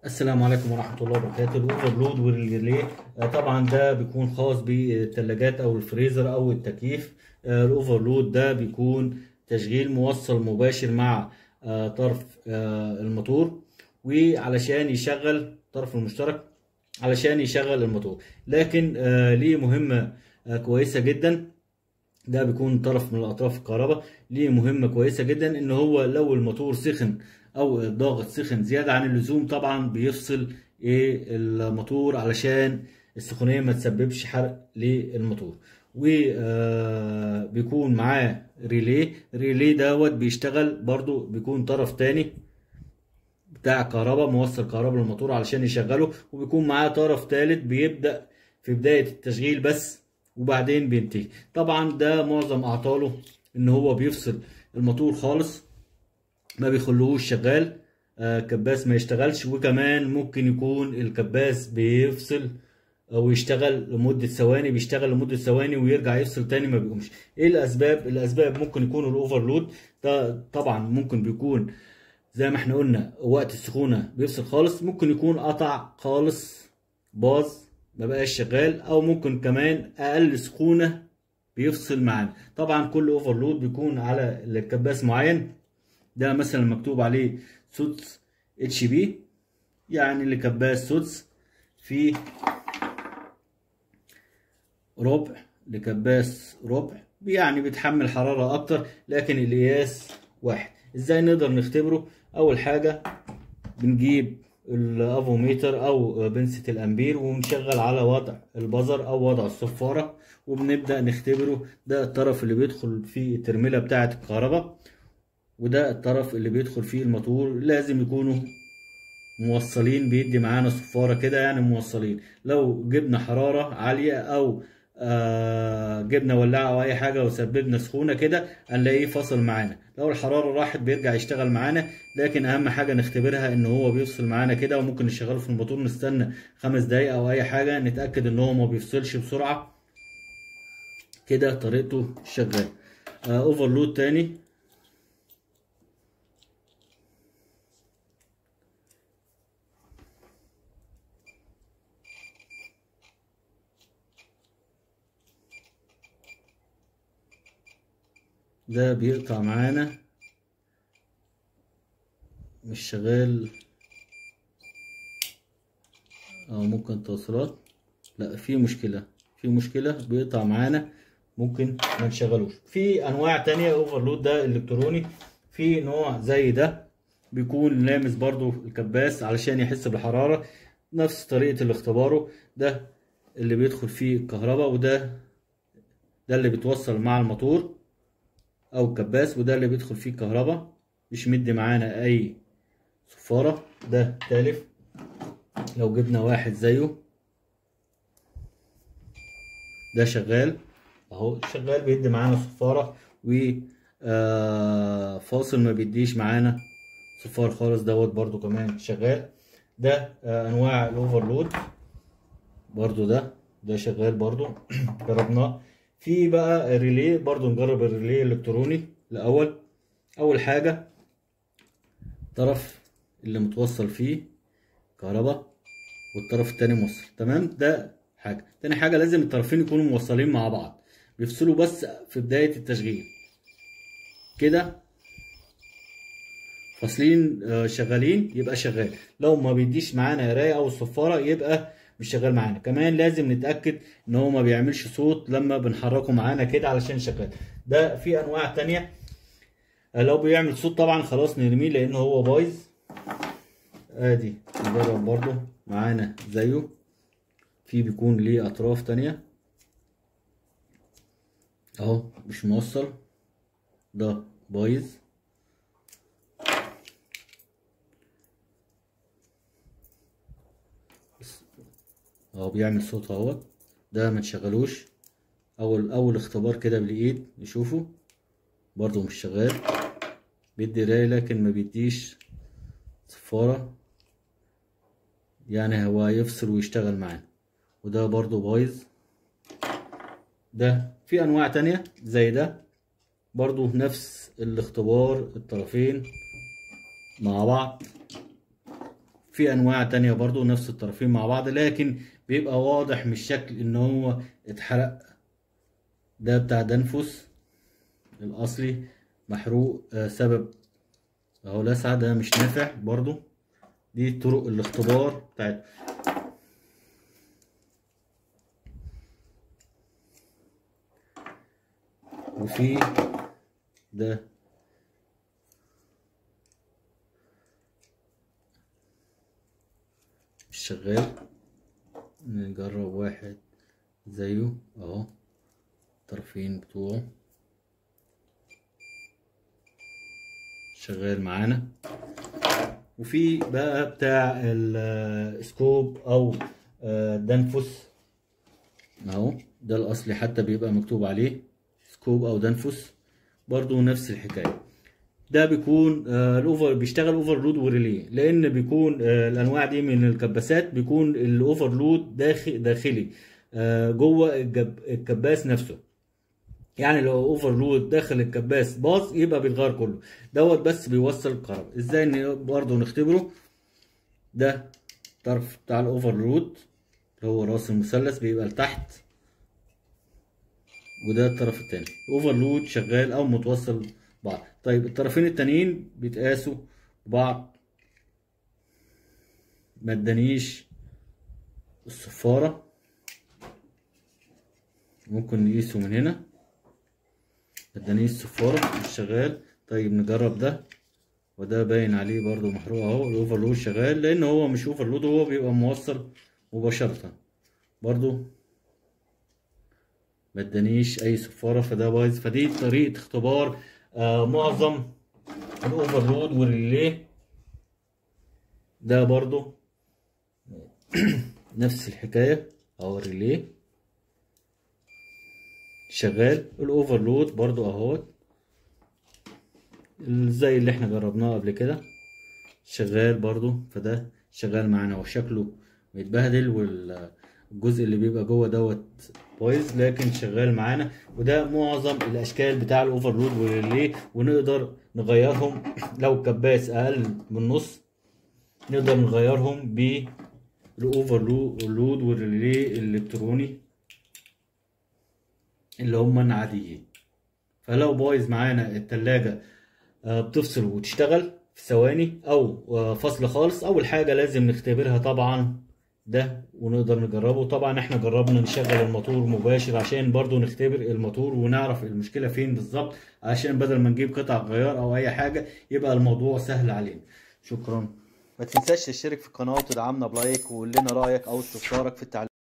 السلام عليكم ورحمة الله وبركاته الأوفرلود والريلي آه، طبعا ده بيكون خاص بالثلاجات أو الفريزر أو التكييف آه، الأوفرلود ده بيكون تشغيل موصل مباشر مع آه، طرف آه، الموتور وعلشان يشغل طرف المشترك علشان يشغل الموتور لكن آه، ليه مهمة آه، كويسة جدا ده بيكون طرف من الاطراف الكهرباء ليه مهمه كويسه جدا ان هو لو الموتور سخن او الضغط سخن زياده عن اللزوم طبعا بيفصل ايه الموتور علشان السخونيه ما تسببش حرق للموتور وبيكون معاه ريلي ريلي دوت بيشتغل برضو بيكون طرف تاني بتاع كهرباء موصل كهرباء للموتور علشان يشغله وبيكون معاه طرف ثالث بيبدأ في بداية التشغيل بس وبعدين بينتهي طبعا ده معظم اعطاله ان هو بيفصل الموتور خالص ما بيخلوهوش شغال آه كباس ما يشتغلش وكمان ممكن يكون الكباس بيفصل او يشتغل لمدة ثواني بيشتغل لمدة ثواني ويرجع يفصل تاني ما بيقومش ايه الاسباب الاسباب ممكن يكون الاوفرلود ده طبعا ممكن بيكون زي ما احنا قلنا وقت السخونة بيفصل خالص ممكن يكون قطع خالص باظ ما بقاش شغال او ممكن كمان اقل سخونة بيفصل معانا طبعا كل اوفرلود بيكون على الكباس معين ده مثلا مكتوب عليه سوتس اتش بي يعني لكباس سوتس في ربع لكباس ربع يعني بيتحمل حرارة اكتر لكن القياس واحد ازاي نقدر نختبره اول حاجة بنجيب الافوميتر او بنسة الامبير ونشغل على وضع البزر او وضع الصفارة وبنبدأ نختبره ده الطرف اللي بيدخل فيه الترميلة بتاعة الكهرباء وده الطرف اللي بيدخل فيه الموتور لازم يكونوا موصلين بيدي معانا صفارة كده يعني موصلين لو جبنا حرارة عالية او آه جبنا ولاعة او اي حاجة وسببنا سخونة كده هنلاقيه فصل معانا لو الحرارة راحت بيرجع يشتغل معانا لكن اهم حاجة نختبرها ان هو بيفصل معانا كده وممكن نشغله في الموتور نستنى خمس دقايق او اي حاجة نتأكد ان هو ما بيفصلش بسرعة كده طريقته شغال آه اوفرلود تاني ده بيقطع معانا مش شغال او ممكن توصيلات لا في مشكلة في مشكلة بيقطع معانا ممكن ما نشغلوش في انواع تانية اوفرلود ده الكتروني في نوع زي ده بيكون لامس برضو الكباس علشان يحس بالحرارة نفس طريقة الاختباره ده اللي بيدخل فيه الكهرباء وده ده اللي بيتوصل مع الموتور او الكباس وده اللي بيدخل فيه الكهرباء مش مدي معانا اي صفارة ده تالف لو جبنا واحد زيه ده شغال اهو شغال بيدي معانا صفارة و آه فاصل ما بيديش معانا صفار خالص دوت برضو كمان شغال ده آه انواع الاوفرلود برضو ده ده شغال برضو جربناه في بقى ريلي برضو نجرب الريلي الالكتروني الاول اول حاجه الطرف اللي متوصل فيه كهرباء والطرف التاني موصل تمام ده حاجه تاني حاجه لازم الطرفين يكونوا موصلين مع بعض بيفصلوا بس في بدايه التشغيل كده فاصلين شغالين يبقى شغال لو ما بيديش معانا قرايه او الصفاره يبقى مش شغال معانا كمان لازم نتاكد ان هو ما بيعملش صوت لما بنحركه معانا كده علشان شغال ده في انواع تانية لو بيعمل صوت طبعا خلاص نرميه لان هو بايظ ادي نجرب برضو معانا زيه في بيكون ليه اطراف تانية اهو مش موصل ده بايظ اهو بيعمل صوت اهوت ده ما تشغلوش اول اول اختبار كده بالايد نشوفه برضو مش شغال بيدي قرايه لكن ما بيديش صفاره يعني هو يفصل ويشتغل معانا وده برضو بايظ ده في انواع تانية زي ده برضو نفس الاختبار الطرفين مع بعض في انواع تانية برضو نفس الطرفين مع بعض لكن بيبقى واضح من الشكل ان هو اتحرق ده بتاع دنفس الاصلي محروق آه سبب اهو لسعة ده مش نافع برضو دي طرق الاختبار بتاعت وفي ده مش شغال نجرب واحد زيه اهو الطرفين بتوعه شغال معانا وفي بقى بتاع السكوب او دنفس اهو ده الاصلي حتى بيبقى مكتوب عليه سكوب او دنفس برضو نفس الحكايه ده بيكون آه الاوفر بيشتغل اوفرلود وريلي لان بيكون آه الانواع دي من الكباسات بيكون الاوفرلود داخل داخلي آه جوه الجب الكباس نفسه يعني لو اوفرلود داخل الكباس باظ يبقى بيتغير كله دوت بس بيوصل الكهرباء ازاي برضه نختبره ده الطرف بتاع الاوفرلود اللي هو راس المثلث بيبقى لتحت وده الطرف التاني اوفرلود شغال او متوصل بعض طيب الطرفين التانيين بيتقاسوا بعض ما ادانيش الصفارة ممكن نقيسه من هنا ما ادانيش الصفارة مش شغال طيب نجرب ده وده باين عليه برضو محروق اهو الاوفرلود شغال لان هو مش اوفرلود هو بيبقى موصل مباشرة برضو ما ادانيش اي صفاره فده بايظ فدي طريقه اختبار آه معظم الاوفرلود والريلي ده برضو نفس الحكايه اهو الريلي شغال الاوفرلود برضو اهوت زي اللي احنا جربناه قبل كده شغال برضو فده شغال معانا وشكله متبهدل والجزء اللي بيبقى جوه دوت بايظ لكن شغال معانا وده معظم الاشكال بتاع الاوفرلود والريلي ونقدر نغيرهم لو الكباس اقل من نص نقدر نغيرهم بالاوفرلود والريلي الالكتروني اللي هم العاديين فلو بايظ معانا التلاجة بتفصل وتشتغل في ثواني او فصل خالص اول حاجة لازم نختبرها طبعا ده ونقدر نجربه طبعا احنا جربنا نشغل الموتور مباشر عشان برضو نختبر الموتور ونعرف المشكلة فين بالظبط عشان بدل ما نجيب قطع غيار او اي حاجة يبقى الموضوع سهل علينا شكرا ما تنساش تشترك في القناة وتدعمنا بلايك وقول لنا رأيك او استفسارك في التعليقات